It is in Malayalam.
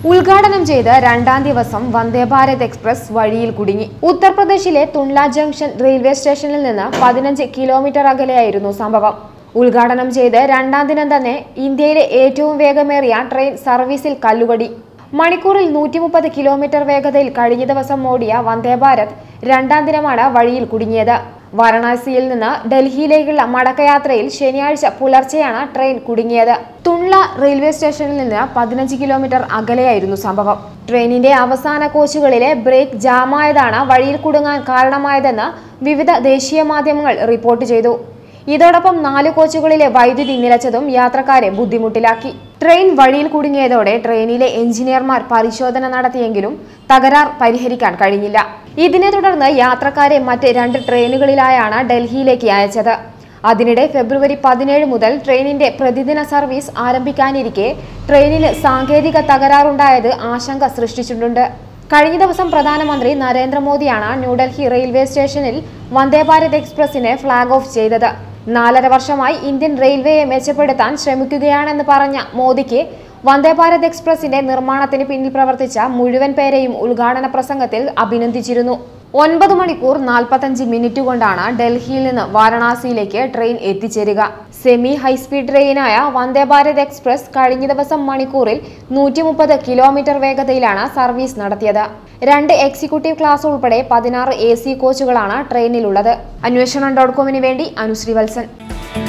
ഉദ്ഘാടനം ചെയ്ത് രണ്ടാം ദിവസം വന്ദേ ഭാരത് എക്സ്പ്രസ് വഴിയിൽ കുടുങ്ങി ഉത്തർപ്രദേശിലെ തുൺല ജംഗ്ഷൻ റെയിൽവേ സ്റ്റേഷനിൽ നിന്ന് പതിനഞ്ച് കിലോമീറ്റർ അകലെയായിരുന്നു സംഭവം ഉദ്ഘാടനം ചെയ്ത് രണ്ടാം ദിനം തന്നെ ഇന്ത്യയിലെ ഏറ്റവും വേഗമേറിയ ട്രെയിൻ സർവീസിൽ കല്ലുകടി മണിക്കൂറിൽ നൂറ്റി മുപ്പത് കിലോമീറ്റർ വേഗതയിൽ കഴിഞ്ഞ ദിവസം ഓടിയ വന്ദേ ഭാരത് രണ്ടാം ദിനമാണ് വഴിയിൽ കുടുങ്ങിയത് വാരണാസിയിൽ നിന്ന് ഡൽഹിയിലേക്കുള്ള മടക്കയാത്രയിൽ ശനിയാഴ്ച പുലർച്ചെയാണ് ട്രെയിൻ കുടുങ്ങിയത് തുൺല റെയിൽവേ സ്റ്റേഷനിൽ നിന്ന് പതിനഞ്ച് കിലോമീറ്റർ അകലെയായിരുന്നു സംഭവം ട്രെയിനിന്റെ അവസാന കോച്ചുകളിലെ ബ്രേക്ക് ജാമായതാണ് വഴിയിൽ കുടുങ്ങാൻ കാരണമായതെന്ന് വിവിധ ദേശീയ മാധ്യമങ്ങൾ റിപ്പോർട്ട് ചെയ്തു ഇതോടൊപ്പം നാല് കോച്ചുകളിലെ വൈദ്യുതി നിലച്ചതും യാത്രക്കാരെ ബുദ്ധിമുട്ടിലാക്കി ട്രെയിൻ വഴിയിൽ കുടുങ്ങിയതോടെ ട്രെയിനിലെ എഞ്ചിനീയർമാർ പരിശോധന നടത്തിയെങ്കിലും തകരാർ പരിഹരിക്കാൻ കഴിഞ്ഞില്ല ഇതിനെ തുടർന്ന് യാത്രക്കാരെ മറ്റ് രണ്ട് ട്രെയിനുകളിലായാണ് ഡൽഹിയിലേക്ക് അയച്ചത് അതിനിടെ ഫെബ്രുവരി പതിനേഴ് മുതൽ ട്രെയിനിന്റെ പ്രതിദിന സർവീസ് ആരംഭിക്കാനിരിക്കെ ട്രെയിനിന് സാങ്കേതിക തകരാറുണ്ടായത് ആശങ്ക സൃഷ്ടിച്ചിട്ടുണ്ട് കഴിഞ്ഞ ദിവസം പ്രധാനമന്ത്രി നരേന്ദ്രമോദിയാണ് ന്യൂഡൽഹി റെയിൽവേ സ്റ്റേഷനിൽ വന്ദേ ഭാരത് എക്സ്പ്രസിനെ ഫ്ളാഗ് ഓഫ് ചെയ്തത് നാലര വർഷമായി ഇന്ത്യൻ റെയിൽവേയെ മെച്ചപ്പെടുത്താൻ ശ്രമിക്കുകയാണെന്ന് പറഞ്ഞ മോദിക്ക് വന്ദേ ഭാരത് എക്സ്പ്രസിന്റെ നിർമ്മാണത്തിന് പിന്നിൽ പ്രവർത്തിച്ച മുഴുവൻ പേരെയും ഉദ്ഘാടന പ്രസംഗത്തിൽ അഭിനന്ദിച്ചിരുന്നു ഒൻപത് മണിക്കൂർ നാൽപ്പത്തഞ്ച് മിനിറ്റ് കൊണ്ടാണ് ഡൽഹിയിൽ നിന്ന് വാരണാസിയിലേക്ക് ട്രെയിൻ എത്തിച്ചേരുക സെമി ഹൈസ്പീഡ് ട്രെയിനായ വന്ദേ ഭാരത് എക്സ്പ്രസ് കഴിഞ്ഞ ദിവസം മണിക്കൂറിൽ നൂറ്റി മുപ്പത് കിലോമീറ്റർ വേഗതയിലാണ് സർവീസ് നടത്തിയത് രണ്ട് എക്സിക്യൂട്ടീവ് ക്ലാസ് ഉൾപ്പെടെ പതിനാറ് എ സി കോച്ചുകളാണ് ട്രെയിനിലുള്ളത് അന്വേഷണം ഡോട്ട് കോമിന് വേണ്ടി അനുശ്രീ വത്സൻ